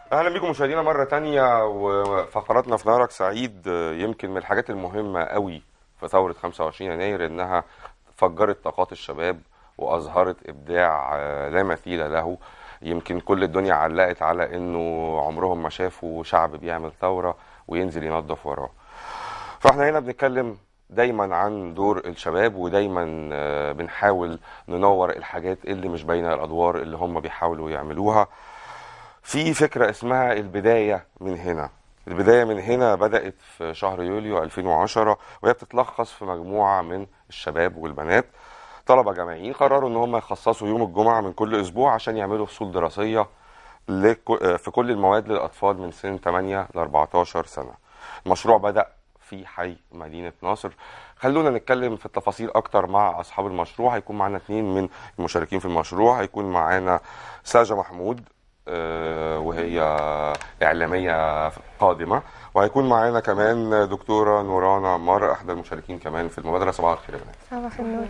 اهلا بكم مشاهدينا مره تانية وفقراتنا في نهارك سعيد آه، يمكن من الحاجات المهمه قوي في ثوره 25 يناير انها فجرت طاقات الشباب واظهرت ابداع آه، لا مثيل له يمكن كل الدنيا علقت على انه عمرهم ما شافوا شعب بيعمل ثوره وينزل ينظف وراه فاحنا هنا بنتكلم دايما عن دور الشباب ودايما آه، بنحاول ننور الحاجات اللي مش باينه الادوار اللي هم بيحاولوا يعملوها في فكرة اسمها البداية من هنا البداية من هنا بدأت في شهر يوليو 2010 وهي بتتلخص في مجموعة من الشباب والبنات طلبة جامعيين قرروا ان هم يخصصوا يوم الجمعة من كل اسبوع عشان يعملوا فصول دراسية لك- في كل المواد للأطفال من سن 8 ل 14 سنة المشروع بدأ في حي مدينة ناصر خلونا نتكلم في التفاصيل أكتر مع أصحاب المشروع هيكون معانا اثنين من المشاركين في المشروع هيكون معانا ساجة محمود آه، وهي إعلامية قادمة وهيكون معانا كمان دكتورة نوران عمار أحد المشاركين كمان في المبادرة صباح الخير يا بنات صباح النور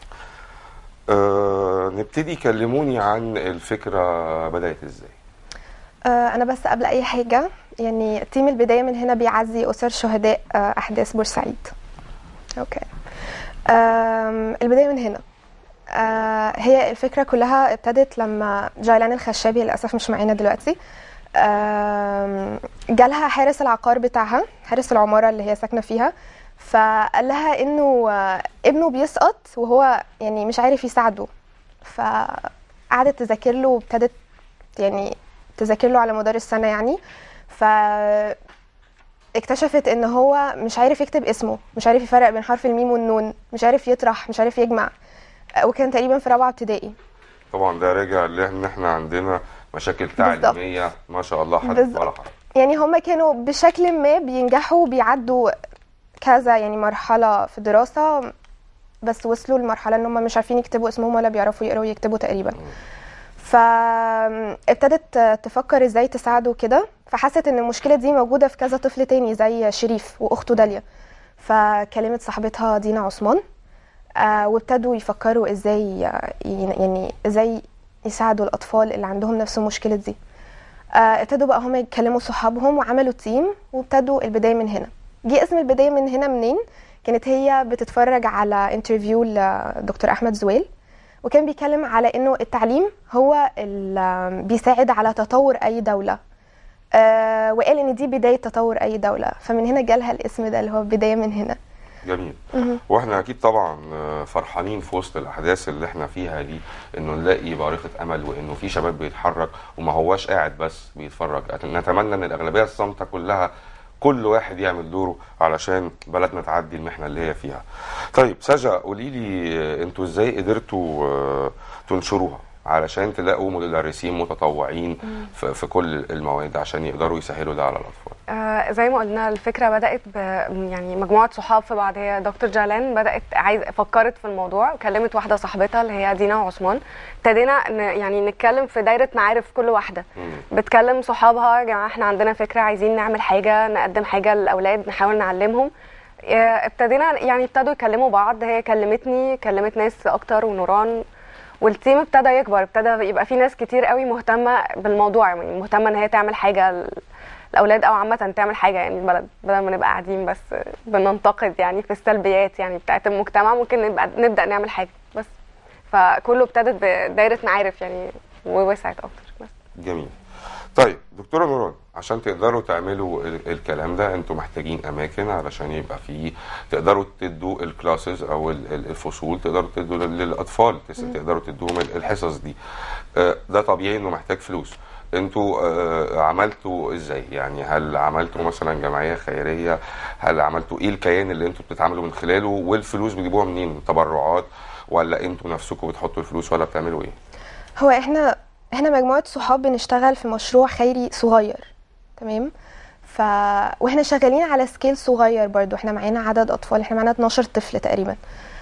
آه، نبتدي كلموني عن الفكرة بدأت إزاي آه، أنا بس قبل أي حاجة يعني تيم البداية من هنا بيعزي أسر شهداء آه، أحداث بورسعيد أوكي آم، البداية من هنا آه، هي الفكرة كلها ابتدت لما جايلان الخشابي للأسف مش معانا دلوقتي آم، جالها حارس العقار بتاعها حارس العمارة اللي هي ساكنة فيها فقال لها انه آه، ابنه بيسقط وهو يعني مش عارف يساعده فقعدت تذاكر له وابتدت يعني تذاكر له على مدار السنة يعني ف اكتشفت ان هو مش عارف يكتب اسمه مش عارف يفرق بين حرف الميم والنون مش عارف يطرح مش عارف يجمع آه، وكان تقريبا في رابعة ابتدائي طبعا ده راجع لان احنا عندنا مشاكل بالظبط. تعليميه ما شاء الله حدث بالظبط. ولا حرج يعني هما كانوا بشكل ما بينجحوا وبيعدوا كذا يعني مرحلة في الدراسة بس وصلوا لمرحلة ان هم مش عارفين يكتبوا اسمهم ولا بيعرفوا يقروا ويكتبوا تقريبا فابتدت تفكر ازاي تساعده كده فحست ان المشكلة دي موجودة في كذا طفل تاني زي شريف واخته داليا فكلمت صاحبتها دينا عثمان آه، وابتدوا يفكروا ازاي آه، يعني ازاي يساعدوا الاطفال اللي عندهم نفس المشكلة دي آه، ابتدوا بقى هم يكلموا صحابهم وعملوا تيم وابتدوا البدايه من هنا جه اسم البدايه من هنا منين كانت هي بتتفرج على انترفيو لدكتور احمد زويل وكان بيتكلم على انه التعليم هو اللي بيساعد على تطور اي دوله آه وقال ان دي بدايه تطور اي دوله فمن هنا جالها الاسم ده اللي هو بدايه من هنا جميل واحنا اكيد طبعا آه، فرحانين في وسط الاحداث اللي احنا فيها دي انه نلاقي بارقه امل وانه في شباب بيتحرك وما هواش قاعد بس بيتفرج نتمنى ان الاغلبيه الصامته كلها كل واحد يعمل دوره علشان بلدنا تعدي المحنه اللي هي فيها. طيب سجا قولي لي آه، انتوا ازاي قدرتوا آه، تنشروها علشان تلاقوا مدرسين متطوعين في في كل المواد عشان يقدروا يسهلوا ده على الاطفال. آه زي ما قلنا الفكره بدات ب يعني مجموعه صحاب في بعض هي دكتور جالان بدات عايز فكرت في الموضوع وكلمت واحده صاحبتها اللي هي دينا عثمان ابتدينا ن- يعني نتكلم في دايره معارف كل واحده مم. بتكلم صحابها يا جماعه احنا عندنا فكره عايزين نعمل حاجه نقدم حاجه للاولاد نحاول نعلمهم آه، ابتدينا يعني ابتدوا يكلموا بعض هي كلمتني كلمت ناس اكتر ونوران والتيم ابتدى يكبر ابتدى يبقى في ناس كتير قوي مهتمه بالموضوع يعني مهتمه ان هي تعمل حاجه ل- الاولاد او عامه تعمل حاجه يعني البلد بدل ما نبقى قاعدين بس بننتقد يعني في السلبيات يعني بتاعت المجتمع ممكن نبقى نبدا نعمل حاجه بس فكله ابتدت بدايره معارف يعني ووسعت اكتر بس جميل طيب دكتوره نوران عشان تقدروا تعملوا ال- الكلام ده انتوا محتاجين اماكن علشان يبقى فيه تقدروا تدوا الكلاسز او ال- ال- الفصول تقدروا تدوا لل- للاطفال تس- تقدروا تدوهم ال- الحصص دي آه، ده طبيعي انه محتاج فلوس انتوا آه، عملتوا ازاي يعني هل عملتوا مثلا جمعيه خيريه هل عملتوا ايه الكيان اللي انتوا بتتعاملوا من خلاله والفلوس بتجيبوها منين تبرعات ولا انتوا نفسكم بتحطوا الفلوس ولا بتعملوا ايه هو احنا احنا مجموعة صحاب بنشتغل في مشروع خيري صغير تمام ف واحنا شغالين على سكيل صغير برضو احنا معانا عدد اطفال احنا معانا 12 طفل تقريبا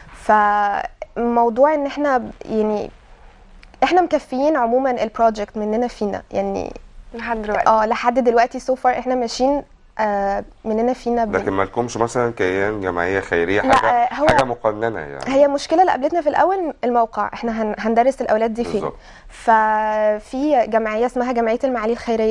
فموضوع ان احنا ب- يعني احنا مكفيين عموما البروجكت مننا فينا يعني لحد دلوقتي اه لحد دلوقتي سو فار احنا ماشيين آه مننا فينا ب- لكن ما لكمش مثلا كيان جمعيه خيريه لا، حاجه آه، هو- حاجه مقننه يعني هي المشكله اللي قابلتنا في الاول الموقع احنا هن- هندرس الاولاد دي فين بالظبط. ففي جمعيه اسمها جمعيه المعالي الخيريه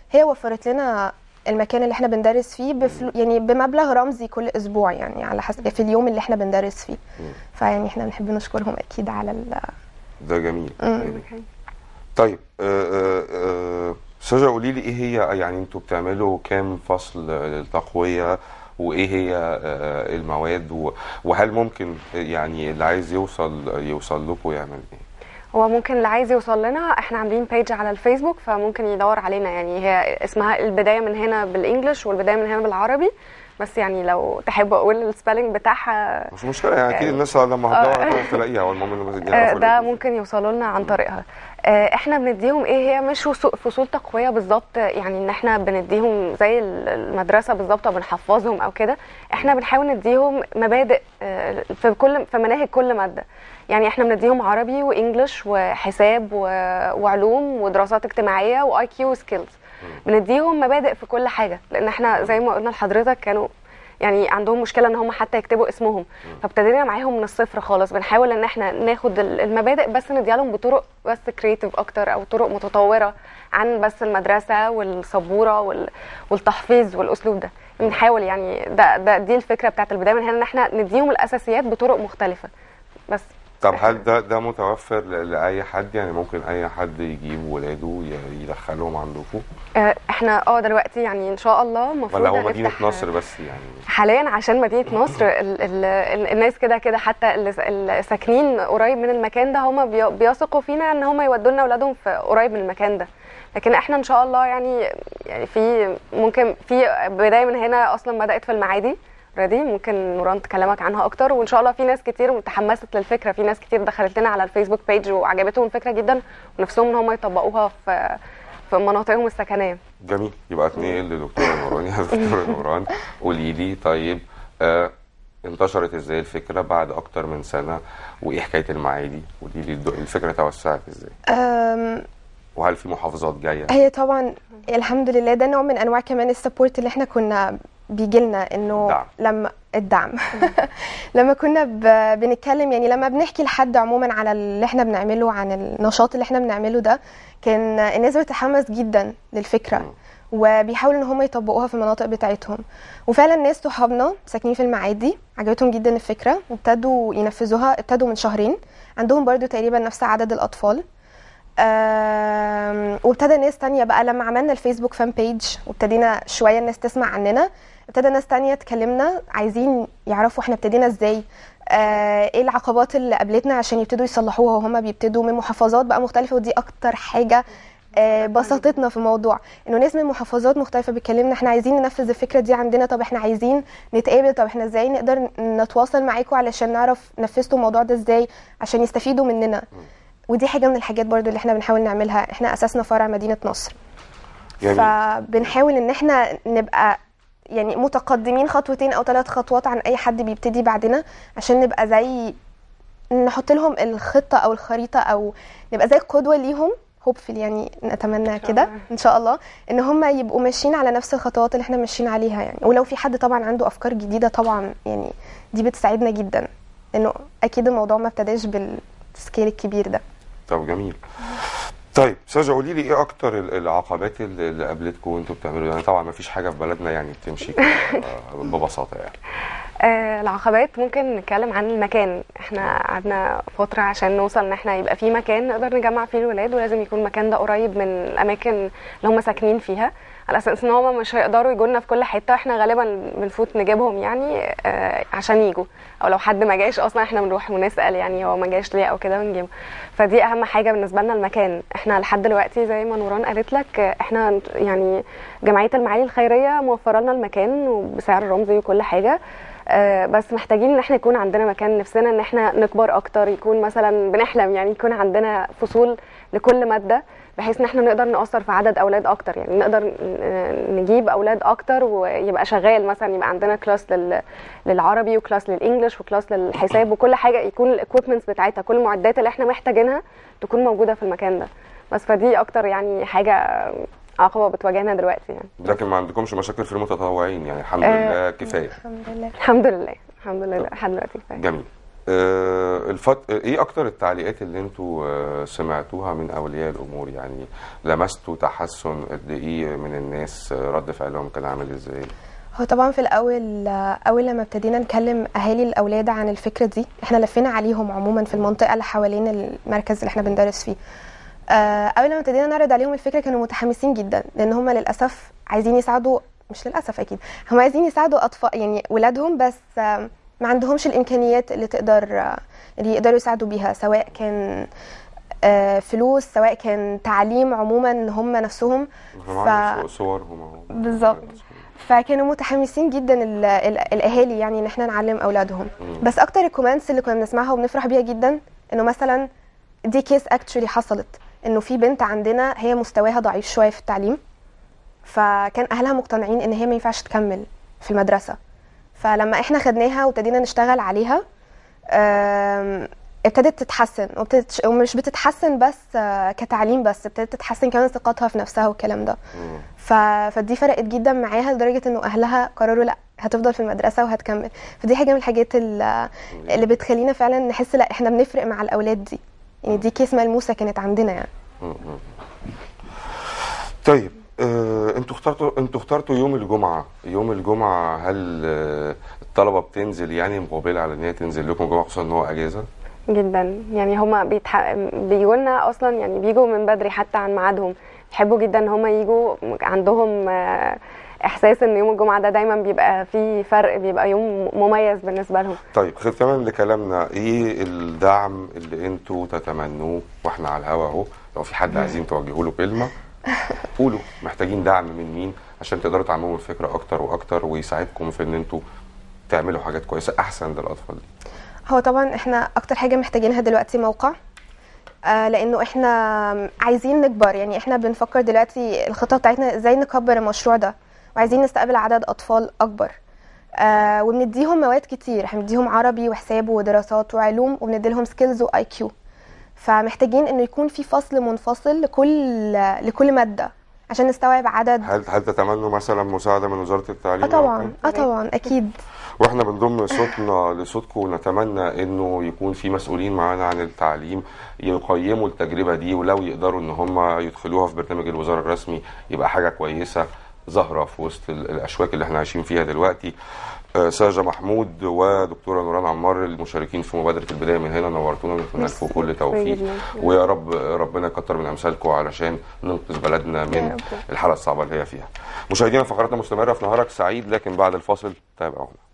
هي وفرت لنا المكان اللي احنا بندرس فيه بفلو يعني بمبلغ رمزي كل اسبوع يعني على حسب في اليوم اللي احنا بندرس فيه فيعني احنا بنحب نشكرهم اكيد على ال ده جميل مم. جميل. طيب آه، آه، آه، سجا قولي لي ايه هي يعني انتوا بتعملوا كام فصل للتقوية وايه هي آه، المواد و- وهل ممكن يعني اللي عايز يوصل يوصل لكم يعمل ايه؟ هو ممكن اللي عايز يوصل لنا احنا عاملين بيج على الفيسبوك فممكن يدور علينا يعني هي اسمها البدايه من هنا بالانجلش والبدايه من هنا بالعربي بس يعني لو تحب اقول السبيلنج بتاعها مش مشكلة يعني اكيد الناس لما هتدور هتعرف تلاقيها هو المهم انهم آه، يعرفوا ده اللي- ممكن يوصلوا لنا عن طريقها آه، احنا بنديهم ايه هي مش وصو- فصول تقويه بالظبط يعني ان احنا بنديهم زي ال- المدرسه بالظبط او بنحفظهم او كده احنا بنحاول نديهم مبادئ آه، في كل في مناهج كل ماده يعني احنا بنديهم عربي وانجلش وحساب و- وعلوم ودراسات اجتماعيه واي كيو سكيلز بنديهم مبادئ في كل حاجه لان احنا زي ما قلنا لحضرتك كانوا يعني عندهم مشكله ان هم حتى يكتبوا اسمهم فابتدينا معاهم من الصفر خالص بنحاول ان احنا ناخد ال- المبادئ بس نديها لهم بطرق بس كريتيف اكتر او طرق متطوره عن بس المدرسه والسبوره وال- والتحفيظ والاسلوب ده بنحاول يعني ده, ده دي الفكره بتاعت البدايه من هنا ان احنا نديهم الاساسيات بطرق مختلفه بس طب هل ده ده متوفر ل- لاي حد يعني ممكن اي حد يجيب ولاده ي- يدخلهم عندكم آه، احنا اه دلوقتي يعني ان شاء الله المفروض ولا هو مدينة هنفتح- نصر بس يعني حاليا عشان مدينه نصر ال ال ال الناس كده كده حتى اللي س- اللي ساكنين قريب من المكان ده هم بي- بيثقوا فينا ان هم يودوا لنا اولادهم في قريب من المكان ده لكن احنا ان شاء الله يعني يعني في ممكن في بدايه من هنا اصلا بدات في المعادي اوريدي ممكن نوران تكلمك عنها اكتر وان شاء الله في ناس كتير تحمست للفكره في ناس كتير دخلت لنا على الفيسبوك بيج وعجبتهم الفكره جدا ونفسهم ان هم يطبقوها في في مناطقهم السكنيه جميل يبقى اتنقل لدكتورة نوران يا دكتورة نوران قولي لي طيب آه انتشرت ازاي الفكرة بعد اكتر من سنة وايه حكاية المعادي قولي لي الد- الفكرة توسعت ازاي أم، وهل في محافظات جاية هي طبعا الحمد لله ده نوع من انواع كمان السبورت اللي احنا كنا بيجي لنا انه الدعم. لما الدعم لما كنا ب... بنتكلم يعني لما بنحكي لحد عموما على اللي احنا بنعمله عن النشاط اللي احنا بنعمله ده كان الناس بتتحمس جدا للفكره وبيحاولوا ان هم يطبقوها في المناطق بتاعتهم وفعلا ناس صحابنا ساكنين في المعادي عجبتهم جدا الفكره وابتدوا ينفذوها ابتدوا من شهرين عندهم برضو تقريبا نفس عدد الاطفال آم، وابتدى ناس تانية بقى لما عملنا الفيسبوك فان بيج وابتدينا شوية الناس تسمع عننا ابتدى ناس تانية تكلمنا عايزين يعرفوا احنا ابتدينا ازاي آه، ايه العقبات اللي قابلتنا عشان يبتدوا يصلحوها وهما بيبتدوا من محافظات بقى مختلفة ودي اكتر حاجة آه، بسطتنا في الموضوع انه ناس من محافظات مختلفة بتكلمنا احنا عايزين ننفذ الفكرة دي عندنا طب احنا عايزين نتقابل طب احنا ازاي نقدر نتواصل معاكم علشان نعرف نفذتوا الموضوع ده ازاي عشان يستفيدوا مننا ودي حاجه من الحاجات برضو اللي احنا بنحاول نعملها احنا اساسنا فرع مدينه نصر جميل. فبنحاول ان احنا نبقى يعني متقدمين خطوتين او ثلاث خطوات عن اي حد بيبتدي بعدنا عشان نبقى زي نحط لهم الخطه او الخريطه او نبقى زي قدوه ليهم هوبفل يعني نتمنى كده الله. ان شاء الله ان هم يبقوا ماشيين على نفس الخطوات اللي احنا ماشيين عليها يعني ولو في حد طبعا عنده افكار جديده طبعا يعني دي بتساعدنا جدا انه اكيد الموضوع ما ابتداش بالسكيل الكبير ده طب جميل طيب ساجة قولي لي ايه اكتر ال- العقبات اللي اللي قابلتكم وانتوا بتعملوا يعني طبعا ما فيش حاجة في بلدنا يعني بتمشي كده، آه، ببساطة يعني آه، العقبات ممكن نتكلم عن المكان احنا قعدنا فترة عشان نوصل ان احنا يبقى في مكان نقدر نجمع فيه الولاد ولازم يكون المكان ده قريب من الاماكن اللي هم ساكنين فيها على اساس ان هم مش هيقدروا يجوا لنا في كل حتة احنا غالبا بنفوت نجيبهم يعني آه، عشان يجوا او لو حد ما جاش اصلا احنا بنروح ونسال يعني هو ما جاش ليه او كده ونجيبه فدي اهم حاجه بالنسبه لنا المكان احنا لحد دلوقتي زي ما نوران قالت لك آه، احنا يعني جمعيه المعالي الخيريه موفره لنا المكان وبسعر رمزي وكل حاجه آه، بس محتاجين ان احنا يكون عندنا مكان نفسنا ان احنا نكبر اكتر يكون مثلا بنحلم يعني يكون عندنا فصول لكل ماده بحيث ان احنا نقدر نأثر في عدد اولاد اكتر يعني نقدر ن- نجيب اولاد اكتر ويبقى شغال مثلا يبقى عندنا كلاس لل... للعربي وكلاس للانجليش وكلاس للحساب وكل حاجه يكون الاكويبمنتس بتاعتها كل المعدات اللي احنا محتاجينها تكون موجوده في المكان ده بس فدي اكتر يعني حاجه عقبه بتواجهنا دلوقتي يعني لكن ما عندكمش مشاكل في المتطوعين يعني الحمد آه. لله كفايه الحمد لله الحمد لله الحمد لله لحد دلوقتي كفايه جميل آه، الفت... ايه اكتر التعليقات اللي انتوا آه، سمعتوها من اولياء الامور يعني لمستوا تحسن قد ايه من الناس آه، رد فعلهم كان عامل ازاي هو طبعا في الاول اول لما ابتدينا نكلم اهالي الاولاد عن الفكره دي احنا لفينا عليهم عموما في المنطقه اللي حوالين المركز اللي احنا بندرس فيه آه، اول لما ابتدينا نعرض عليهم الفكره كانوا متحمسين جدا لان هم للاسف عايزين يساعدوا مش للاسف اكيد هم عايزين يساعدوا اطفال يعني ولادهم بس آه، ما عندهمش الامكانيات اللي تقدر آه، اللي يقدروا يساعدوا بيها سواء كان آه، فلوس سواء كان تعليم عموما هم نفسهم هم ف- عندهم صورهم اهو بالظبط. فكانوا متحمسين جدا ال ال الاهالي يعني ان احنا نعلم اولادهم مم. بس اكتر الكومنتس اللي كنا بنسمعها وبنفرح بيها جدا انه مثلا دي كيس اكشولي حصلت انه في بنت عندنا هي مستواها ضعيف شويه في التعليم فكان اهلها مقتنعين ان هي ما ينفعش تكمل في المدرسه فلما احنا خدناها وابتدينا نشتغل عليها آم، ابتدت تتحسن وبتتش... ومش بتتحسن بس آه، كتعليم بس ابتدت تتحسن كمان ثقتها في نفسها والكلام ده مم. ف... فدي فرقت جدا معاها لدرجه انه اهلها قرروا لا هتفضل في المدرسه وهتكمل فدي حاجه من الحاجات ال- اللي بتخلينا فعلا نحس لا احنا بنفرق مع الاولاد دي يعني دي كيس ملموسه كانت عندنا يعني مم. طيب آه، انتوا اخترتوا انتوا اخترتوا يوم الجمعه يوم الجمعه هل آه، الطلبه بتنزل يعني مقبله على ان هي تنزل لكم الجمعه خصوصا ان هو اجازه جدا يعني هما بيتح... بيجوا لنا اصلا يعني بيجوا من بدري حتى عن ميعادهم بيحبوا جدا ان هما يجوا عندهم آه، احساس ان يوم الجمعه ده دايما بيبقى فيه فرق بيبقى يوم مميز بالنسبه لهم طيب ختاما لكلامنا ايه الدعم اللي انتوا تتمنوه واحنا على الهوا اهو لو في حد عايزين توجهوا له كلمه قولوا محتاجين دعم من مين عشان تقدروا تعمموا الفكره اكتر واكتر ويساعدكم في ان انتوا تعملوا حاجات كويسه احسن للاطفال دي هو طبعا احنا اكتر حاجه محتاجينها دلوقتي موقع آه لانه احنا عايزين نكبر يعني احنا بنفكر دلوقتي الخطه بتاعتنا ازاي نكبر المشروع ده وعايزين نستقبل عدد اطفال اكبر آه وبنديهم مواد كتير احنا بنديهم عربي وحساب ودراسات وعلوم وبنديلهم سكيلز واي كيو فمحتاجين انه يكون في فصل منفصل لكل لكل ماده عشان نستوعب عدد هل هل تتمنوا مثلا مساعده من وزاره التعليم اه أو طبعا كده؟ اه طبعا اكيد واحنا بنضم صوتنا لصوتكم ونتمنى انه يكون في مسؤولين معانا عن التعليم يقيموا التجربه دي ولو يقدروا ان هم يدخلوها في برنامج الوزاره الرسمي يبقى حاجه كويسه ظاهره في وسط ال- الاشواك اللي احنا عايشين فيها دلوقتي آه، ساجة محمود ودكتورة نوران عمار المشاركين في مبادرة البداية من هنا نورتونا ونتمنى لكم كل توفيق جداً. ويا رب ربنا يكتر من أمثالكم علشان ننقذ بلدنا يا من رب. الحالة الصعبة اللي هي فيها مشاهدينا فقراتنا مستمرة في نهارك سعيد لكن بعد الفاصل تابعونا